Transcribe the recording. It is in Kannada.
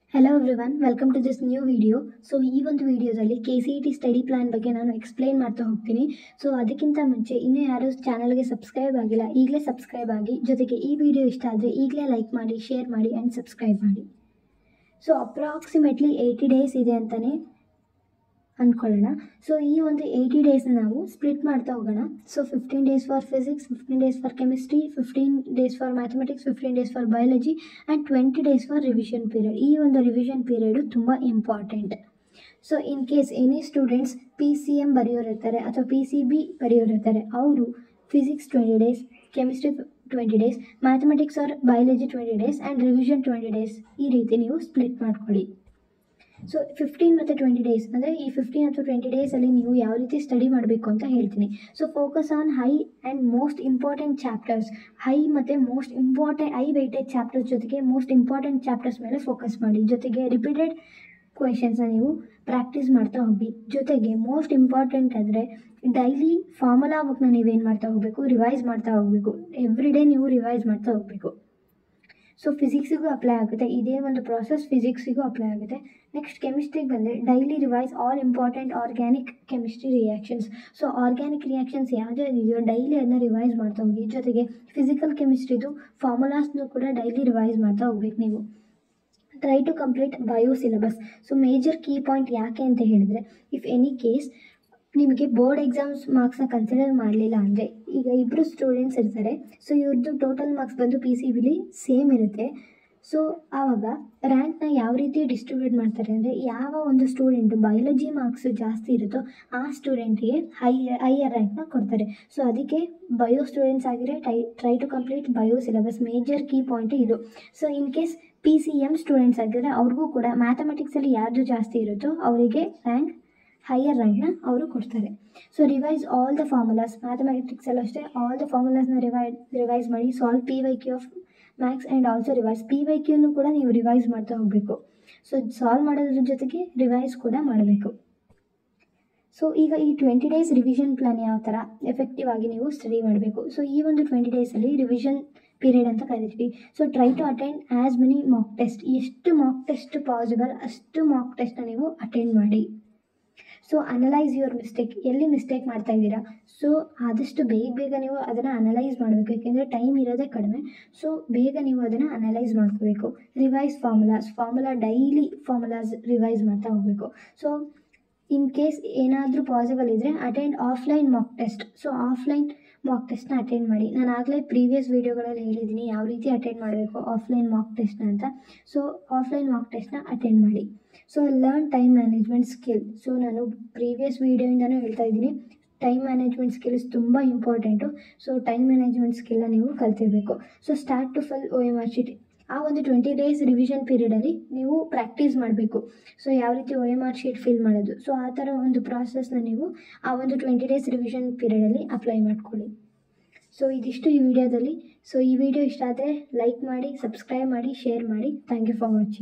hello everyone welcome to this new video so ಈ ಒಂದು ವಿಡಿಯೋದಲ್ಲಿ K C E T study plan ಬಗ್ಗೆ ನಾನು ಎಕ್ಸ್ಪ್ಲೈನ್ ಮಾಡ್ತಾ ಹೋಗ್ತೀನಿ ಸೊ ಅದಕ್ಕಿಂತ ಮುಂಚೆ ಇನ್ನೂ ಯಾರು ಚಾನಲ್ಗೆ ಸಬ್ಸ್ಕ್ರೈಬ್ ಆಗಿಲ್ಲ ಈಗಲೇ ಸಬ್ಸ್ಕ್ರೈಬ್ ಆಗಿ ಜೊತೆಗೆ ಈ ವಿಡಿಯೋ ಇಷ್ಟ ಆದರೆ ಈಗಲೇ ಲೈಕ್ ಮಾಡಿ ಶೇರ್ ಮಾಡಿ ಆ್ಯಂಡ್ ಸಬ್ಸ್ಕ್ರೈಬ್ ಮಾಡಿ ಸೊ ಅಪ್ರಾಕ್ಸಿಮೇಟ್ಲಿ ಏಯ್ಟಿ ಡೇಸ್ ಇದೆ ಅಂತಲೇ ಅಂದ್ಕೊಳ್ಳೋಣ ಸೊ ಈ ಒಂದು ಏಯ್ಟಿ ಡೇಸ್ನ ನಾವು ಸ್ಪ್ಲಿಟ್ ಮಾಡ್ತಾ ಹೋಗೋಣ so fifteen days for physics fifteen days for chemistry fifteen days for mathematics fifteen days for biology and twenty days for revision period ಈ ಒಂದು ರಿವಿಷನ್ ಪೀರಿಯಡು ತುಂಬ important so in case any students P C M ಬರೆಯೋರಿರ್ತಾರೆ ಅಥವಾ ಪಿ ಸಿ ಬಿ ಬರೆಯೋರಿರ್ತಾರೆ ಅವರು physics twenty days chemistry twenty days mathematics or biology twenty days and revision twenty days ಈ ರೀತಿ ನೀವು ಸ್ಪ್ಲಿಟ್ ಮಾಡ್ಕೊಳ್ಳಿ ಸೊ ಫಿಫ್ಟೀನ್ ಮತ್ತು ಟ್ವೆಂಟಿ ಡೇಸ್ ಅಂದರೆ ಈ ಫಿಫ್ಟೀನ್ ಅಥವಾ ಟ್ವೆಂಟಿ ಡೇಸಲ್ಲಿ ನೀವು ಯಾವ ರೀತಿ ಸ್ಟಡಿ ಮಾಡಬೇಕು ಅಂತ ಹೇಳ್ತೀನಿ so focus on high and most important chapters high ಮತ್ತು most important high weighted chapters ಜೊತೆಗೆ ಮೋಸ್ಟ್ ಇಂಪಾರ್ಟೆಂಟ್ ಚಾಪ್ಟರ್ಸ್ ಮೇಲೆ ಫೋಕಸ್ ಮಾಡಿ ಜೊತೆಗೆ ರಿಪೀಟೆಡ್ ಕ್ವೆಶನ್ಸ್ನ ನೀವು ಪ್ರಾಕ್ಟೀಸ್ ಮಾಡ್ತಾ ಹೋಗಿ ಜೊತೆಗೆ ಮೋಸ್ಟ್ ಇಂಪಾರ್ಟೆಂಟ್ ಅಂದರೆ ಡೈಲಿ ಫಾರ್ಮುಲಾ ಬುಕ್ನ ನೀವೇನು ಮಾಡ್ತಾ ಹೋಗಬೇಕು ರಿವೈಸ್ ಮಾಡ್ತಾ ಹೋಗಬೇಕು ಎವ್ರಿ ಡೇ ನೀವು ರಿವೈಸ್ ಮಾಡ್ತಾ ಹೋಗಬೇಕು ಸೊ ಫಿಸಿಕ್ಸಿಗೂ ಅಪ್ಲೈ ಆಗುತ್ತೆ ಇದೇ ಒಂದು ಪ್ರಾಸೆಸ್ ಫಿಸಿಕ್ಸಿಗೂ ಅಪ್ಲೈ ಆಗುತ್ತೆ ನೆಕ್ಸ್ಟ್ ಕೆಮಿಸ್ಟ್ರಿಗೆ ಬಂದರೆ daily revise all important organic chemistry reactions so organic reactions ಯಾವುದೇ ಇದೆಯೋ ಡೈಲಿ ಅದನ್ನ ರಿವೈಸ್ ಮಾಡ್ತಾ ಹೋಗಿ ಜೊತೆಗೆ ಫಿಸಿಕಲ್ ಕೆಮಿಸ್ಟ್ರಿದು ಫಾರ್ಮುಲಾಸ್ನು ಕೂಡ ಡೈಲಿ ರಿವೈಸ್ ಮಾಡ್ತಾ ಹೋಗ್ಬೇಕು ನೀವು try to complete bio syllabus so major key point ಯಾಕೆ ಅಂತ ಹೇಳಿದರೆ ಇಫ್ ಎನಿ ಕೇಸ್ ನಿಮಗೆ ಬೋರ್ಡ್ ಎಕ್ಸಾಮ್ಸ್ ಮಾರ್ಕ್ಸ್ನ ಕನ್ಸಿಡರ್ ಮಾಡಲಿಲ್ಲ ಅಂದರೆ ಈಗ ಇಬ್ಬರು ಸ್ಟೂಡೆಂಟ್ಸ್ ಇರ್ತಾರೆ ಸೊ ಇವ್ರದ್ದು ಟೋಟಲ್ ಮಾರ್ಕ್ಸ್ ಬಂದು ಪಿ ಸಿ ಬಿಲಿ ಸೇಮ್ ಇರುತ್ತೆ ಸೊ ಆವಾಗ ರ್ಯಾಂಕ್ನ ಯಾವ ರೀತಿ ಡಿಸ್ಟ್ರಿಬ್ಯೂಟ್ ಮಾಡ್ತಾರೆ ಅಂದರೆ ಯಾವ ಒಂದು ಸ್ಟೂಡೆಂಟು ಬಯಾಲಜಿ ಮಾರ್ಕ್ಸ್ ಜಾಸ್ತಿ ಇರುತ್ತೋ ಆ ಸ್ಟೂಡೆಂಟಿಗೆ ಹೈ ಹೈಯರ್ ರ್ಯಾಂಕ್ನ ಕೊಡ್ತಾರೆ ಸೊ ಅದಕ್ಕೆ ಬಯೋ ಸ್ಟೂಡೆಂಟ್ಸ್ ಆಗಿರೋ ಟೈ try to complete bio syllabus major key point ಇದು so in case P C M students ಆಗಿದ್ರೆ ಅವ್ರಿಗೂ ಕೂಡ ಮ್ಯಾಥಮೆಟಿಕ್ಸಲ್ಲಿ ಯಾರ್ದು ಜಾಸ್ತಿ ಇರುತ್ತೋ ಅವರಿಗೆ ರ್ಯಾಂಕ್ ಹೈಯರ್ ರ್ಯಾಂಕ್ನ ಅವರು ಕೊಡ್ತಾರೆ so revise all the formulas ಮ್ಯಾಥಮೆಟಿಕ್ಸಲ್ಲೂ ಅಷ್ಟೇ ಆಲ್ ದ ಫಾರ್ಮುಲಾಸ್ನ ರಿವೈ ರಿವೈಸ್ ಮಾಡಿ solve P Y Q of maths and also revise P Y ಕ್ಯೂನು ಕೂಡ ನೀವು ರಿವೈಸ್ ಮಾಡ್ತಾ ಹೋಗಬೇಕು ಸೊ ಸಾಲ್ವ್ ಮಾಡೋದ್ರ ಜೊತೆಗೆ ರಿವೈಸ್ ಕೂಡ ಮಾಡಬೇಕು ಸೊ ಈಗ ಈ ಟ್ವೆಂಟಿ ಡೇಸ್ ರಿವಿಷನ್ ಪ್ಲಾನ್ ಯಾವ ಥರ ಎಫೆಕ್ಟಿವ್ ಆಗಿ ನೀವು ಸ್ಟಡಿ ಮಾಡಬೇಕು ಸೊ ಈ ಒಂದು ಟ್ವೆಂಟಿ ಡೇಸಲ್ಲಿ ರಿವಿಷನ್ ಪೀರಿಯಡ್ ಅಂತ ಕರಿತೀವಿ so try to attend as many mock test ಎಷ್ಟು ಮಾಕ್ ಟೆಸ್ಟ್ ಪಾಸಿಬಲ್ ಅಷ್ಟು ಮಾಕ್ ಟೆಸ್ಟ್ನ ನೀವು ಅಟೆಂಡ್ ಮಾಡಿ ಸೊ ಅನಲೈಸ್ ಯುವರ್ ಮಿಸ್ಟೇಕ್ ಎಲ್ಲಿ ಮಿಸ್ಟೇಕ್ ಮಾಡ್ತಾ ಇದ್ದೀರಾ ಸೊ ಆದಷ್ಟು ಬೇಗ ಬೇಗ ನೀವು ಅದನ್ನು ಅನಲೈಸ್ ಮಾಡಬೇಕು ಯಾಕೆಂದರೆ ಟೈಮ್ ಇರೋದೇ ಕಡಿಮೆ ಸೊ ಬೇಗ ನೀವು ಅದನ್ನು ಅನಲೈಸ್ ಮಾಡ್ಕೋಬೇಕು revise formulas formula daily formulas revise ಮಾಡ್ತಾ ಹೋಗಬೇಕು ಸೊ ಇನ್ ಕೇಸ್ ಏನಾದರೂ ಪಾಸಿಬಲ್ ಇದ್ದರೆ attend offline mock test so offline mock ಟೆಸ್ಟ್ನ ಅಟೆಂಡ್ ಮಾಡಿ ನಾನು ಆಗಲೇ ಪ್ರೀವಿಯಸ್ ವೀಡಿಯೋಗಳಲ್ಲಿ ಹೇಳಿದ್ದೀನಿ ಯಾವ ರೀತಿ ಅಟೆಂಡ್ ಮಾಡಬೇಕು ಆಫ್ಲೈನ್ ಮಾಕ್ ಟೆಸ್ಟ್ನ ಅಂತ ಸೊ ಆಫ್ಲೈನ್ ಮಾಕ್ ಟೆಸ್ಟ್ನ ಅಟೆಂಡ್ ಮಾಡಿ so learn time management skill so ನಾನು ಪ್ರೀವಿಯಸ್ ವೀಡಿಯೋಯಿಂದನೂ ಹೇಳ್ತಾ ಇದ್ದೀನಿ ಟೈಮ್ ಮ್ಯಾನೇಜ್ಮೆಂಟ್ ಸ್ಕಿಲ್ಸ್ ತುಂಬ ಇಂಪಾರ್ಟೆಂಟು ಸೊ ಟೈಮ್ ಮ್ಯಾನೇಜ್ಮೆಂಟ್ ಸ್ಕಿಲ್ನ ನೀವು ಕಲ್ತಿರಬೇಕು so start to full O M R sheet ಆ ಒಂದು ಟ್ವೆಂಟಿ ಡೇಸ್ ರಿವಿಷನ್ ಪೀರಿಯಡಲ್ಲಿ ನೀವು ಪ್ರಾಕ್ಟೀಸ್ ಮಾಡಬೇಕು ಸೊ ಯಾವ ರೀತಿ O M R sheet fill ಮಾಡೋದು ಸೊ ಆ ಥರ ಒಂದು ಪ್ರಾಸೆಸ್ನ ನೀವು ಆ ಒಂದು ಟ್ವೆಂಟಿ ಡೇಸ್ ರಿವಿಷನ್ ಪೀರಿಯಡಲ್ಲಿ ಅಪ್ಲೈ ಮಾಡ್ಕೊಳ್ಳಿ ಸೊ ಇದಿಷ್ಟು ಈ ವಿಡಿಯೋದಲ್ಲಿ ಸೊ ಈ ವಿಡಿಯೋ ಇಷ್ಟ ಆದರೆ ಲೈಕ್ ಮಾಡಿ ಸಬ್ಸ್ಕ್ರೈಬ್ ಮಾಡಿ ಶೇರ್ ಮಾಡಿ ಥ್ಯಾಂಕ್ ಯು ಫಾರ್ ವಾಚಿಂಗ್